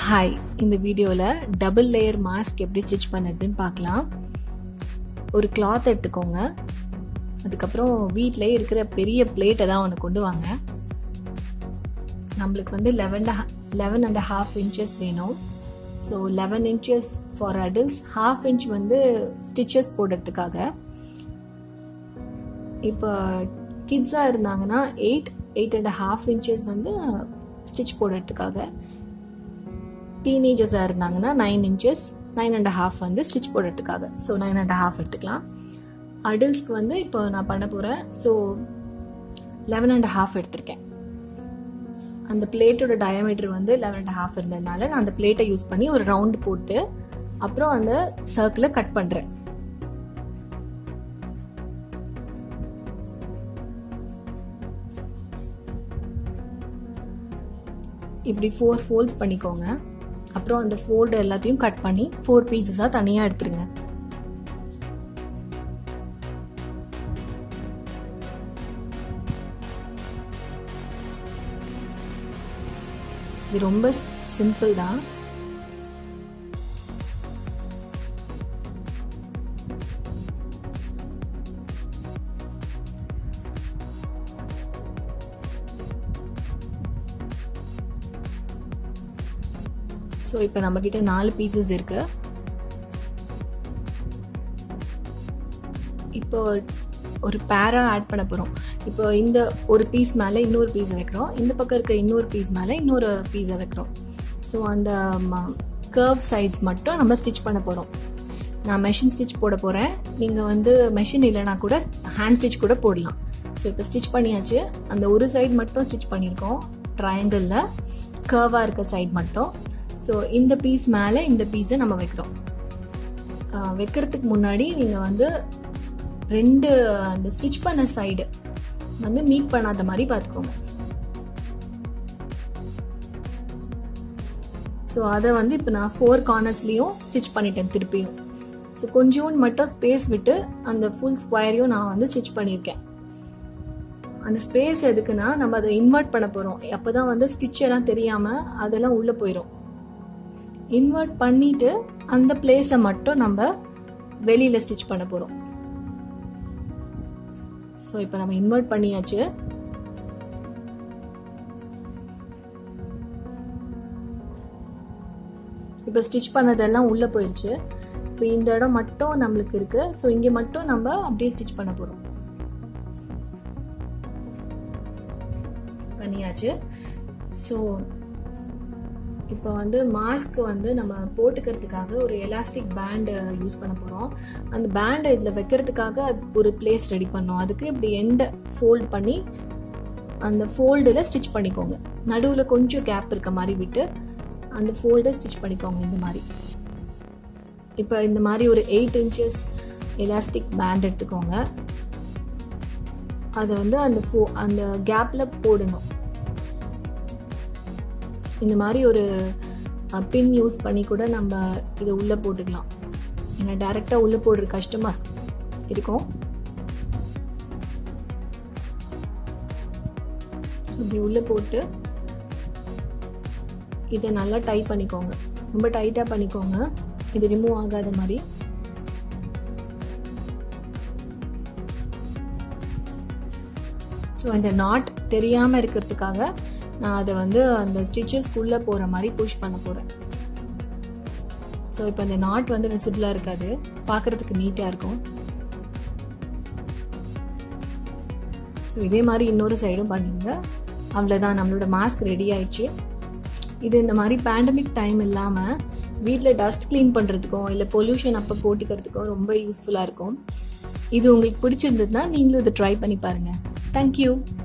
hi இந்த வீடியோவில் double layer mask எப்படி ஸ்டிச் பண்ணுறதுன்னு பார்க்கலாம் ஒரு கிளாத் எடுத்துக்கோங்க அதுக்கப்புறம் வீட்டிலே இருக்கிற பெரிய பிளேட்டை தான் ஒன்று கொண்டு வாங்க நம்மளுக்கு வந்து eleven eleven and half inches வேணும் so eleven inches for adults half inch வந்து ஸ்டிச்சஸ் போடுறதுக்காக இப்போ கிட்ஸாக இருந்தாங்கன்னா eight eight and half inches வந்து ஸ்டிச் போடுறதுக்காக டீனேஜர்ஸாக இருந்தாங்கன்னா nine inches nine and half வந்து ஸ்டிச் போடுறதுக்காக ஸோ நைன் அண்ட் ஹாஃப் எடுத்துக்கலாம் அடல்ட்ஸ்க்கு வந்து இப்போ நான் பண்ண போகிறேன் ஸோ லெவன் அண்ட் ஹாஃப் எடுத்திருக்கேன் அந்த பிளேட்டோட டயமீட்டர் வந்து லெவன் அண்ட் ஹாஃப் இருந்ததுனால நான் அந்த பிளேட்டை யூஸ் பண்ணி ஒரு ரவுண்ட் போட்டு அப்புறம் அந்த சர்க்கிளை கட் பண்ணுறேன் இப்படி ஃபோர் ஃபோல்ட்ஸ் பண்ணிக்கோங்க அப்புறம் அந்த ஃபோல்டு எல்லாத்தையும் கட் பண்ணி ஃபோர் பீசஸாக தனியாக எடுத்துருங்க இது ரொம்ப சிம்பிள் தான் ஸோ இப்போ நம்மக்கிட்ட நாலு பீசஸ் இருக்கு இப்போ ஒரு பேரா ஆட் பண்ண போகிறோம் இப்போ இந்த ஒரு பீஸ் மேலே இன்னொரு பீஸை வைக்கிறோம் இந்த பக்கம் இருக்க இன்னொரு பீஸ் மேலே இன்னொரு பீஸை வைக்கிறோம் ஸோ அந்த கர்வ் சைட்ஸ் மட்டும் நம்ம ஸ்டிச் பண்ண போகிறோம் நான் மெஷின் ஸ்டிச் போட போகிறேன் நீங்கள் வந்து மெஷின் இல்லைனா கூட ஹேண்ட் ஸ்டிச் கூட போடலாம் ஸோ இப்போ ஸ்டிச் பண்ணியாச்சு அந்த ஒரு சைடு மட்டும் ஸ்டிச் பண்ணியிருக்கோம் ட்ரையாங்கிளில் கர்வாக இருக்க சைட் மட்டும் ஸோ இந்த பீஸ் மேலே இந்த பீஸை நம்ம வைக்கிறோம் வைக்கிறதுக்கு முன்னாடி நீங்கள் வந்து ரெண்டு அந்த ஸ்டிச் பண்ண சைடு வந்து மீட் பண்ணாத மாதிரி பார்த்துக்கோங்க ஸோ அதை வந்து இப்போ நான் ஃபோர் கார்னர்ஸ்லேயும் ஸ்டிச் பண்ணிட்டேன் திருப்பியும் ஸோ கொஞ்சோண்டு மட்டும் ஸ்பேஸ் விட்டு அந்த ஃபுல் ஸ்கொயரையும் நான் வந்து ஸ்டிச் பண்ணியிருக்கேன் அந்த ஸ்பேஸ் எதுக்குன்னா நம்ம அதை இன்வெர்ட் பண்ண போகிறோம் அப்போ தான் வந்து ஸ்டிச் எல்லாம் தெரியாமல் அதெல்லாம் உள்ளே போயிடும் இன்வெர்ட் பண்ணிட்டு அந்த பிளேஸை மட்டும் நம்ம வெளியில் ஸ்டிச் பண்ண போகிறோம் ஸோ இப்போ நம்ம இன்வெர்ட் பண்ணியாச்சு இப்போ ஸ்டிச் பண்ணதெல்லாம் உள்ளே போயிடுச்சு இப்போ இந்த இடம் மட்டும் நம்மளுக்கு இருக்கு ஸோ இங்கே மட்டும் நம்ம அப்படியே ஸ்டிச் பண்ண போகிறோம் பண்ணியாச்சு ஸோ இப்போ வந்து மாஸ்க் வந்து நம்ம போட்டுக்கிறதுக்காக ஒரு எலாஸ்டிக் பேண்டு யூஸ் பண்ண போகிறோம் அந்த பேண்டை இதில் வைக்கிறதுக்காக ஒரு பிளேஸ் ரெடி பண்ணோம் அதுக்கு இப்படி எண்டை ஃபோல்ட் பண்ணி அந்த ஃபோல்டில் ஸ்டிச் பண்ணிக்கோங்க நடுவில் கொஞ்சம் கேப் இருக்க மாதிரி விட்டு அந்த ஃபோல்டை ஸ்டிச் பண்ணிக்கோங்க இந்த மாதிரி இப்போ இந்த மாதிரி ஒரு எயிட் இன்ச்சஸ் எலாஸ்டிக் பேண்ட் எடுத்துக்கோங்க அதை வந்து அந்த ஃபோ அந்த கேப்பில் போடணும் இந்த மாதிரி ஒரு பின் யூஸ் பண்ணி கூட நம்ம இதை உள்ளே போட்டுக்கலாம் ஏன்னா டைரெக்டாக உள்ளே போடுற கஷ்டமாக இருக்கும் இப்படி உள்ளே போட்டு இதை நல்லா டைட் பண்ணிக்கோங்க ரொம்ப டைட்டாக பண்ணிக்கோங்க இது ரிமூவ் ஆகாத மாதிரி ஸோ இந்த நாட் தெரியாமல் இருக்கிறதுக்காக நான் அதை வந்து அந்த ஸ்டிச்சஸ்க்குள்ளே போகிற மாதிரி புஷ் பண்ண போகிறேன் ஸோ இப்போ இந்த நாட் வந்து விசிபிளாக இருக்காது பார்க்குறதுக்கு நீட்டாக இருக்கும் ஸோ இதே மாதிரி இன்னொரு சைடும் பண்ணிடுங்க அவ்வளோதான் நம்மளோட மாஸ்க் ரெடி ஆயிடுச்சு இது இந்த மாதிரி பேண்டமிக் டைம் இல்லாமல் வீட்டில் டஸ்ட் க்ளீன் பண்ணுறதுக்கும் இல்லை பொல்யூஷன் அப்போ போட்டுக்கிறதுக்கும் ரொம்ப யூஸ்ஃபுல்லாக இருக்கும் இது உங்களுக்கு பிடிச்சிருந்ததுன்னா நீங்களும் இதை ட்ரை பண்ணி பாருங்கள் தேங்க்யூ